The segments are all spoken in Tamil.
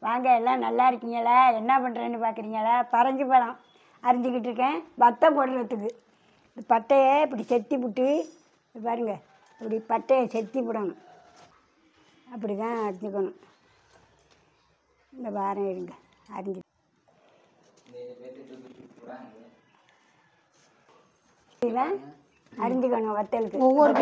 வாங்க எல்லாம் நல்லா இருக்கீங்களா என்ன பண்ணுறேன்னு பார்க்குறீங்களா பரங்கி பழம் அரிஞ்சிக்கிட்டு இருக்கேன் வத்தை போடுறதுக்கு இந்த பட்டையை இப்படி செத்தி விட்டு இது பாருங்க இப்படி பட்டையை செத்தி விடணும் அப்படி தான் அரிஞ்சிக்கணும் இந்த வாரம் இருங்க அரிஞ்சு இப்படிதான் அரிஞ்சுக்கணும் வத்தலுக்கு ஒவ்வொரு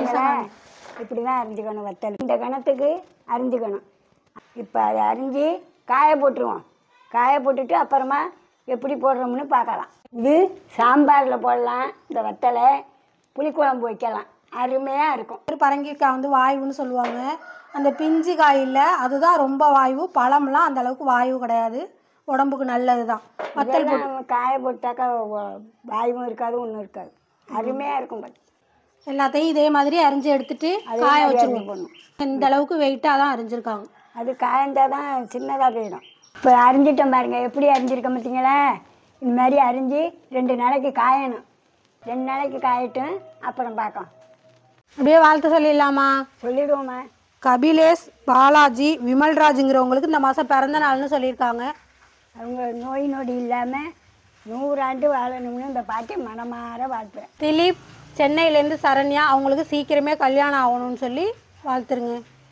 இப்படி தான் அரிஞ்சுக்கணும் வத்தல் இந்த கணத்துக்கு அரிஞ்சுக்கணும் இப்போ அதை அரிஞ்சு காய போட்டுருவோம் காய போட்டுட்டு அப்புறமா எப்படி போடுறோம்னு பார்க்கலாம் இது சாம்பாரில் போடலாம் இந்த வத்தலை புளிக்குழம்பு வைக்கலாம் அருமையாக இருக்கும் ஒரு பரங்கிக்காய் வந்து வாயுன்னு சொல்லுவாங்க அந்த பிஞ்சு காயில் அதுதான் ரொம்ப வாயு பழம்லாம் அந்த அளவுக்கு வாயு கிடையாது உடம்புக்கு நல்லது தான் வத்தல் போட்டு இதெல்லாம் காய போட்டாக்கா வ- வாயுவும் இருக்காது ஒன்றும் இருக்காது அருமையாக இருக்கும் பாரு. எல்லாத்தையும் இதே மாதிரி அரிஞ்சு எடுத்துட்டு அதே காய மாதிரி வச்சிருவோம் அரிஞ்சு போடணும். இந்த அளவுக்கு வெயிட்டாக தான் அரிஞ்சிருக்காங்க அது காய்ந்தால் தான் சின்னதாக போயிடும் இப்போ அரிஞ்சிட்டோம் பாருங்க எப்படி அரிஞ்சிருக்க பார்த்தீங்களா இந்த மாதிரி அரிஞ்சு ரெண்டு நாளைக்கு காயணும் ரெண்டு நாளைக்கு காயட்டும் அப்புறம் பார்க்கலாம் அப்படியே வாழ்த்து சொல்லிடலாமா சொல்லிடுவோமா கபிலேஷ் பாலாஜி விமல்ராஜுங்கிறவங்களுக்கு இந்த மாதம் பிறந்த நாள்னு சொல்லியிருக்காங்க அவங்க நோய் நொடி இல்லாமல் நூறாண்டு வாழணும்னு இந்த பாட்டி மனமாற வாழ்த்துறேன் திலீப் சென்னையிலேருந்து சரண்யா அவங்களுக்கு சீக்கிரமே கல்யாணம் ஆகணும்னு சொல்லி வாழ்த்துருங்க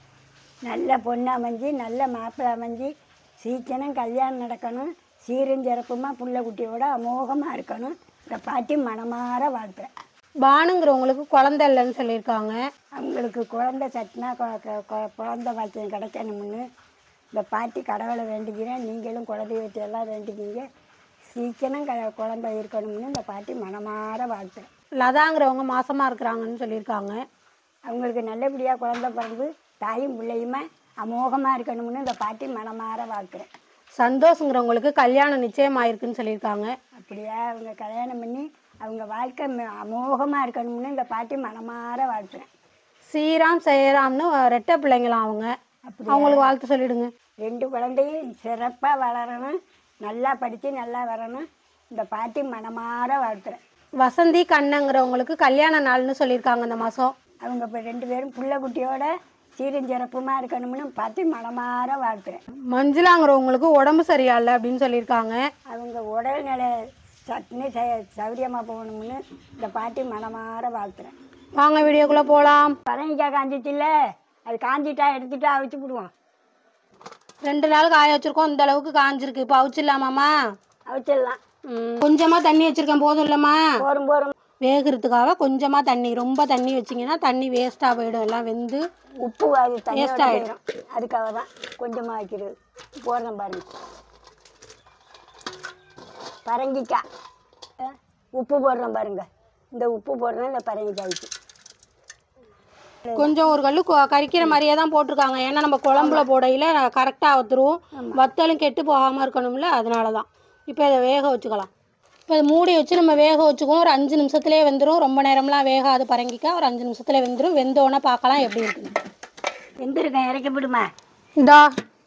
நல்ல பொண்ணு அமைஞ்சு நல்ல மாப்பிள்ளை அமைஞ்சு சீக்கிரம் கல்யாணம் நடக்கணும் சீரும் சிறப்புமா புள்ள குட்டியோட அமோகமாக இருக்கணும் இந்த பாட்டி மனமாற வாழ்த்துறேன் பானுங்கிறவங்களுக்கு குழந்தை இல்லைன்னு சொல்லியிருக்காங்க அவங்களுக்கு குழந்தை சட்டினா கொ- கொ- கொ- குழந்தை பாக்கியம் கிடைக்கணும்னு இந்த பாட்டி கடவுளை வேண்டிக்கிறேன் நீங்களும் குலதெய்வத்தை எல்லாம் வேண்டிக்கிங்க சீக்கிரம் க குழந்தை இருக்கணும்னு இந்த பாட்டி மனமாற வாழ்த்துறேன் லதாங்கிறவங்க மாசமாக இருக்கிறாங்கன்னு சொல்லியிருக்காங்க அவங்களுக்கு நல்லபடியாக குழந்தை பிறந்து தாயும் பிள்ளையுமே அமோகமாக இருக்கணும்னு இந்த பாட்டி மனமாற வாழ்த்துறேன் சந்தோஷங்கிறவங்களுக்கு கல்யாணம் நிச்சயம் ஆயிருக்குன்னு சொல்லியிருக்காங்க அப்படியே அவங்க கல்யாணம் பண்ணி அவங்க வாழ்க்கை அமோகமாக இருக்கணும்னு இந்த பாட்டி மனமாற வாழ்த்துறேன் ஸ்ரீராம் ஜெயராம்னு ரெட்டை பிள்ளைங்களாம் அவங்க அப்படி அவங்களுக்கு வாழ்த்து சொல்லிடுங்க ரெண்டு குழந்தையும் சிறப்பாக வளரணும் நல்லா படித்து நல்லா வரணும் இந்த பாட்டி மனமாற வாழ்த்துறேன் வசந்தி கண்ணங்கிறவங்களுக்கு கல்யாண நாள்னு சொல்லியிருக்காங்க இந்த மாதம் அவங்க இப்போ ரெண்டு பேரும் புள்ள குட்டியோட சீரும் சிறப்புமாக இருக்கணும்னு பாட்டி மனமாற வாழ்த்துறேன் மஞ்சுளாங்கிறவங்களுக்கு உடம்பு சரியில்லை அப்படின்னு சொல்லியிருக்காங்க அவங்க உடல்நிலை சட்டுன்னு ச சௌரியமாக போகணும்னு இந்த பாட்டி மனமாற வாழ்த்துறேன் வாங்க வீடியோக்குள்ளே போகலாம் பரங்கிக்காய் காஞ்சிச்சுல்ல அது காஞ்சிட்டா எடுத்துட்டா அவிச்சு விடுவோம் ரெண்டு நாள் காய வச்சிருக்கோம் இந்த அளவுக்கு காஞ்சிருக்கு இப்போ அவிச்சிடலாமாம்மா அவிச்சிடலாம் கொஞ்சமாக தண்ணி வச்சிருக்கேன் போதும் இல்லைம்மா போரும் போரும் வேகிறதுக்காக கொஞ்சமாக தண்ணி ரொம்ப தண்ணி வச்சிங்கன்னா தண்ணி வேஸ்ட்டாக போயிடும் எல்லாம் வெந்து உப்பு அது தண்ணி Waste ஆயிடும். அதுக்காக தான் கொஞ்சமாக வைக்கிறது போடுறேன் பாருங்க பரங்கிக்காய் அஹ், உப்பு போடுறேன் பாருங்க இந்த உப்பு போடுறேன் இந்த பரங்கிக்காய்க்கு கொஞ்சம் ஒரு கல் கொ- கரிக்கிற மாதிரியே தான் போட்டிருக்காங்க ஏன்னா நம்ம குழம்புல போடையில் கரெக்டாக ஊற்றுருவோம் வத்தலும் கெட்டு போகாமல் இருக்கணும்ல அதனால தான் இப்போ இதை வேக வச்சுக்கலாம் இப்போ இதை மூடி வச்சு நம்ம வேக வச்சுக்குவோம் ஒரு அஞ்சு நிமிஷத்துலேயே வெந்துடும் ரொம்ப நேரம்லாம் வேகாது பரங்கிக்கா ஒரு அஞ்சு நிமிஷத்துல வெந்துடும் வெந்தோடனே பார்க்கலாம் எப்படி இருக்குது வெந்திருக்கேன் இறக்கி விடுமா இதா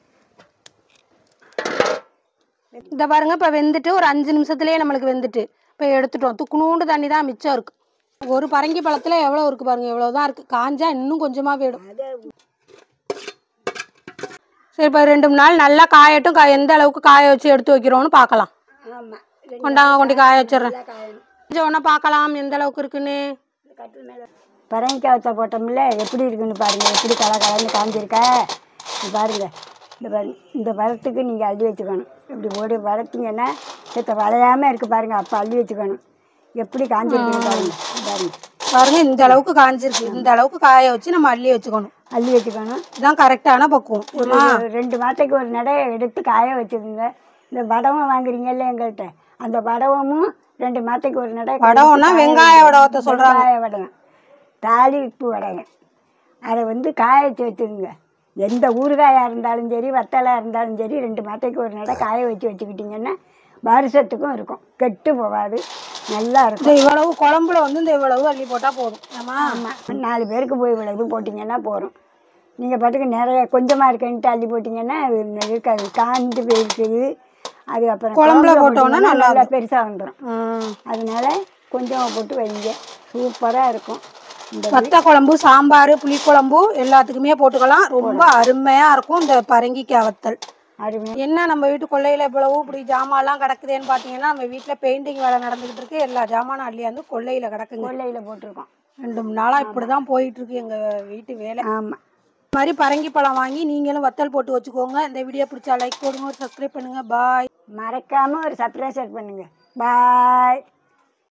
இந்த பாருங்க இப்போ வெந்துட்டு ஒரு அஞ்சு நிமிஷத்துலேயே நம்மளுக்கு வெந்துட்டு இப்போ எடுத்துட்டோம் துக்குனூண்டு தண்ணி தான் மிச்சம் இருக்கு ஒரு பரங்கி பழத்தில் எவ்வளோ இருக்கு பாருங்க எவ்வளோ தான் இருக்கு காஞ்சா இன்னும் கொஞ்சமாக போயிடும் சரி இப்போ ரெண்டு மூணு நாள் நல்லா காயட்டும் கா எந்த அளவுக்கு காய வச்சு எடுத்து வைக்கிறோம்னு பார்க்கலாம் ஆமாம் கொண்டாங்க கொண்டு காய வச்சிடுறேன் காயணும் கொஞ்சம் ஒன்றா பார்க்கலாம் எந்த அளவுக்கு இருக்குன்னு பரங்கிக்காய் வச்ச போட்டோம்ல எப்படி இருக்குன்னு பாருங்க எப்படி கலர் கலந்து காஞ்சிருக்கா இது பாருங்க இந்த பாருங்க இந்த பழத்துக்கு நீங்கள் அள்ளி வச்சுக்கணும் இப்படி போட்டு வளர்த்தீங்கன்னா செத்த வளையாமல் இருக்கு பாருங்க அப்போ அள்ளி வச்சுக்கணும் எப்படி காஞ்சிருக்குன்னு பாருங்க இது பாருங்க பாருங்க இந்த அளவுக்கு காஞ்சிருக்கு இந்த அளவுக்கு காய வச்சு நம்ம அள்ளி வச்சுக்கணும் அள்ளி வச்சுக்கணும் இதுதான் கரெக்டான பக்குவம் ஒரு ரெண்டு மாதத்துக்கு ஒரு நடை எடுத்து காய வச்சுக்கோங்க இந்த வடவம் வாங்குறீங்கல்ல எங்கள்கிட்ட அந்த வடவமும் ரெண்டு மாதத்துக்கு ஒரு நடை வடவம்னா வெங்காய வடவத்தை சொல்றாங்க. வெங்காய வடகம் தாளிப்பு வடகம் அதை வந்து காய வச்சு வச்சுக்கோங்க எந்த ஊறுகாயாக இருந்தாலும் சரி வத்தலாக இருந்தாலும் சரி ரெண்டு மாதத்துக்கு ஒரு நடை காய வச்சு வச்சுக்கிட்டிங்கன்னா வருஷத்துக்கும் இருக்கும் கெட்டு போகாது நல்லா இருக்கும் இந்த இவ்வளவு குழம்புல வந்து இந்த இவ்வளவு அள்ளி போட்டால் போதும் ஆமா ஆமாம் நாலு பேருக்கு போய் இவ்வளோ இது போட்டிங்கன்னா போதும் நீங்கள் பாட்டுக்கு நிறைய கொஞ்சமாக இருக்கேன்ட்டு அள்ளி போட்டிங்கன்னா அது இருக்காது காஞ்சு போயிருக்குது அது அப்புறம் குழம்புல குழம்புல போட்டோம்னா போட்டிங்கன்னா நல்லா நல்லா பெருசாக வந்துடும் ம். அதனால கொஞ்சமாக போட்டு வைங்க சூப்பராக இருக்கும் இந்த வத்த குழம்பு சாம்பார் புளிக்குழம்பு எல்லாத்துக்குமே போட்டுக்கலாம் ரொம்ப அருமையா இருக்கும் இந்த பரங்கிக்காய் வத்தல் அருமை என்ன நம்ம வீட்டு கொள்ளையில இவ்வளவு இப்படி ஜாமான்லாம் கிடக்குதேன்னு பார்த்தீங்கன்னா நம்ம வீட்டில் பெயிண்டிங் வேலை நடந்துகிட்டு இருக்கு எல்லா ஜாமானும் அள்ளியாந்து கொள்ளையில கிடக்குங்க கொல்லையில் போட்டிருக்கோம் ரெண்டு மூணு நாளாக இப்படி தான் போயிட்டு இருக்கு எங்கள் வீட்டு வேலை ஆமாம் இந்த மாதிரி பரங்கி பழம் வாங்கி நீங்களும் வத்தல் போட்டு வச்சுக்கோங்க இந்த வீடியோ பிடிச்சா லைக் போடுங்க சப்ஸ்கிரைப் பண்ணுங்க பாய் மறக்காமல் ஒரு சப்ஸ்கிரைபர் பண்ணுங்க பாய்